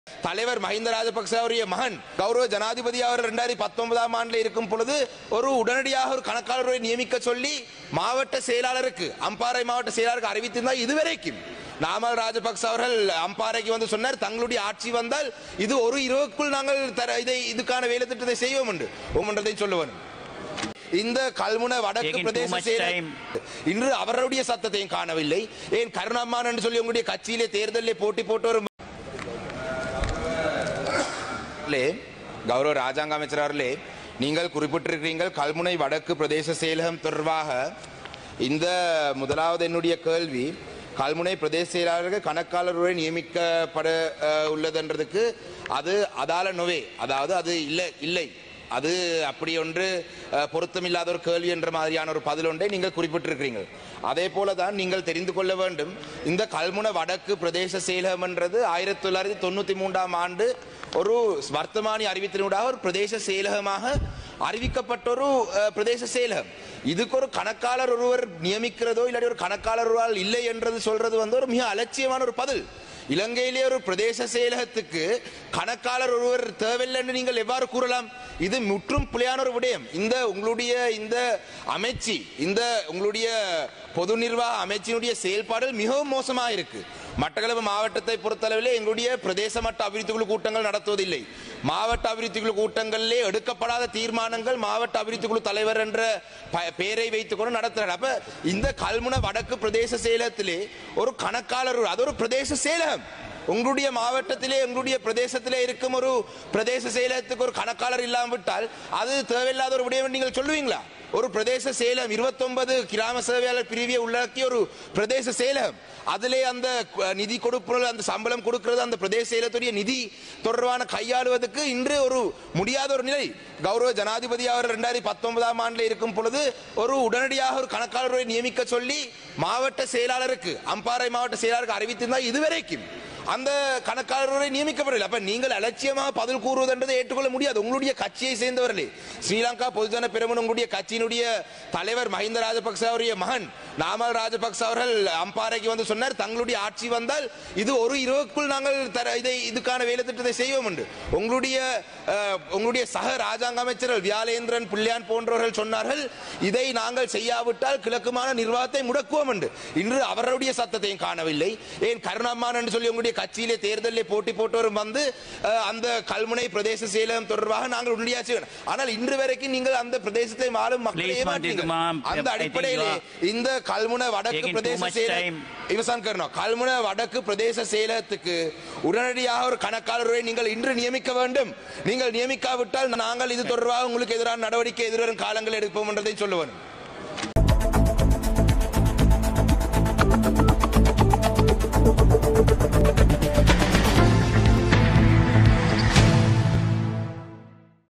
தலைவர் மஹிந்த ராஜபக்ச அவருடைய மகன் கௌரவ ஜனாதிபதி அவர் ரெண்டாயிரத்தி பத்தொன்பதாம் ஆண்டுல இருக்கும் பொழுது ஒரு உடனடியாக ஒரு கணக்காளரை நியமிக்க சொல்லி மாவட்ட செயலாளருக்கு அம்பாறை மாவட்ட செயலாளருக்கு அறிவித்திருந்தார் இதுவரைக்கும் நாமல் ராஜபக்ச அவர்கள் அம்பாறைக்கு வந்து சொன்னார் தங்களுடைய ஆட்சி வந்தால் இது ஒரு இரவுக்குள் நாங்கள் தர இதை இதுக்கான வேலை திட்டத்தை செய்வோம் என்று ஒன்றதை சொல்லுவேன் இந்த கல்முனை வடக்கு Taking too பிரதேச much செயலர் time. இன்று அவருடைய சத்தத்தையும் காணவில்லை ஏன் கருணாமான் என்று சொல்லி உங்களுடைய கட்சியிலே தேர்தலில் போட்டி போட்டு வரும் அவர்களே, கௌரவ ராஜாங்க அமைச்சர் அவர்களே நீங்கள் குறிப்பிட்டிருக்கிறீர்கள் கல்முனை வடக்கு பிரதேச செயலகம் தொடர்பாக இந்த முதலாவது என்னுடைய கேள்வி கல்முனை பிரதேச செயலாளர்கள் கணக்காளருடன் நியமிக்கப்பட அஹ், உள்ளதுன்றதுக்கு அது அதால நோவே அதாவது அது இல்லை இல்லை அது அப்படி ஒன்று அஹ், பொருத்தமில்லாத ஒரு கேள்வி என்ற மாதிரியான ஒரு பதில் ஒன்றை நீங்கள் குறிப்பிட்டிருக்கிறீர்கள் அதே போல தான் நீங்கள் தெரிந்து கொள்ள வேண்டும் இந்த கல்முனை வடக்கு பிரதேச செயலகம் என்றது ஆயிரத்தி தொள்ளாயிரத்தி தொண்ணூத்தி மூன்றாம் ஆண்டு ஒரு வர்த்தமானி அறிவித்தினூடாக ஒரு பிரதேச செயலகமாக அறிவிக்கப்பட்ட ஒரு அஹ், பிரதேச செயலகம் இதுக்கு ஒரு கணக்காளர் ஒருவர் நியமிக்கிறதோ இல்லாட்டி ஒரு கணக்காளர் ஒருவர் இல்லை என்றது சொல்றது வந்து ஒரு மிக அலட்சியமான ஒரு பதில் இலங்கையிலே ஒரு பிரதேச செயலகத்துக்கு கணக்காளர் ஒருவர் தேவையில்லை என்று நீங்கள் எவ்வாறு கூறலாம் இது முற்றும் பிழையான ஒரு விடயம் இந்த உங்களுடைய இந்த அமைச்சு இந்த உங்களுடைய பொது நிர்வாக அமைச்சினுடைய செயல்பாடுகள் மிகவும் மோசமாக இருக்கு மட்டக்களப்பு மாவட்டத்தை பொறுத்தளவிலே எங்களுடைய பிரதேச மட்ட அபிவிருத்தி குழு கூட்டங்கள் நடத்துவதில்லை மாவட்ட அபிவிருத்தி குழு கூட்டங்களிலே எடுக்கப்படாத தீர்மானங்கள் மாவட்ட அபிவிருத்தி குழு தலைவர் என்ற ப- பெயரை வைத்துக் கொண்டு நடத்துறாங்க அப்ப இந்த கல்முனை வடக்கு பிரதேச செயலகத்திலே ஒரு கணக்காளர் அது ஒரு பிரதேச செயலகம் உங்களுடைய மாவட்டத்திலே உங்களுடைய பிரதேசத்திலே இருக்கும் ஒரு பிரதேச செயலகத்துக்கு ஒரு கணக்காளர் இல்லாமல் விட்டால் அது தேவையில்லாத ஒரு விடயம் என்று நீங்கள் சொல்லுவீங்களா ஒரு பிரதேச செயலம் 29 கிராம சேவையாளர் பிரிவியை உள்ளடக்கிய ஒரு பிரதேச செயலகம் அதிலே அந்த அஹ், நிதி கொடுப்பது அந்த சம்பளம் கொடுக்கிறது அந்த பிரதேச செயலத்துடைய நிதி தொடர்பான கையாளுவதற்கு இன்று ஒரு முடியாத ஒரு நிலை கௌரவ ஜனாதிபதி அவர் ரெண்டாயிரத்தி பத்தொன்பதாம் ஆண்டுல இருக்கும் பொழுது ஒரு உடனடியாக ஒரு கணக்காளரை நியமிக்க சொல்லி மாவட்ட செயலாளருக்கு அம்பாறை மாவட்ட செயலாளருக்கு அறிவித்திருந்தால் இதுவரைக்கும் அந்த கணக்காளரை நியமிக்கப்படவில்லை அப்ப நீங்கள் அலட்சியமாக பதில் கூறுவதென்றதை ஏற்றுக்கொள்ள முடியாது உங்களுடைய கட்சியை சேர்ந்தவர்களே ஸ்ரீலங்கா பொதுஜன பெருமன் உங்களுடைய கட்சியினுடைய தலைவர் மஹிந்த ராஜபக்ச அவருடைய மகன் நாமல் ராஜபக்ச அவர்கள் அம்பாறைக்கு வந்து சொன்னார் தங்களுடைய ஆட்சி வந்தால் இது ஒரு இரவுக்குள் நாங்கள் தர இதை இதுக்கான வேலை திட்டத்தை செய்வோம் என்று உங்களுடைய அஹ், உங்களுடைய சக ராஜாங்க அமைச்சர்கள் வியாலேந்திரன் பிள்ளையான் போன்றவர்கள் சொன்னார்கள் இதை நாங்கள் செய்யாவிட்டால் கிழக்குமான நிர்வாகத்தை முடக்குவோம் என்று இன்று அவருடைய சத்தத்தையும் காணவில்லை ஏன் கருணாமான் என்று சொல்லி உங்களுடைய கட்சியிலே தேர்தலில் போட்டி போட்டவரும் வந்து அஹ், அந்த கல்முனை பிரதேச செயலகம் தொடர்பாக நாங்கள் உடனடியாக செய்வோம். ஆனால் இன்று வரைக்கும் நீங்கள் அந்த பிரதேசத்தை ஆளும் மக்களை Please, ஏமாற்றீர்கள். Mantikumar, அந்த I think அடிப்படையிலே you இந்த கல்முனை வடக்கு taking too பிரதேச much செயலகம் time. இவசான் கர்ணம் கல்முனை வடக்கு பிரதேச செயலகத்துக்கு உடனடியாக ஒரு கணக்காளரை நீங்கள் இன்று நியமிக்க வேண்டும் நீங்கள் நியமிக்காவிட்டால் நாங்கள் இது தொடர்பாக உங்களுக்கு எதிரான நடவடிக்கை எதிர்வரும் காலங்கள் எடுப்போம் என்றதை சொல்லுவேன்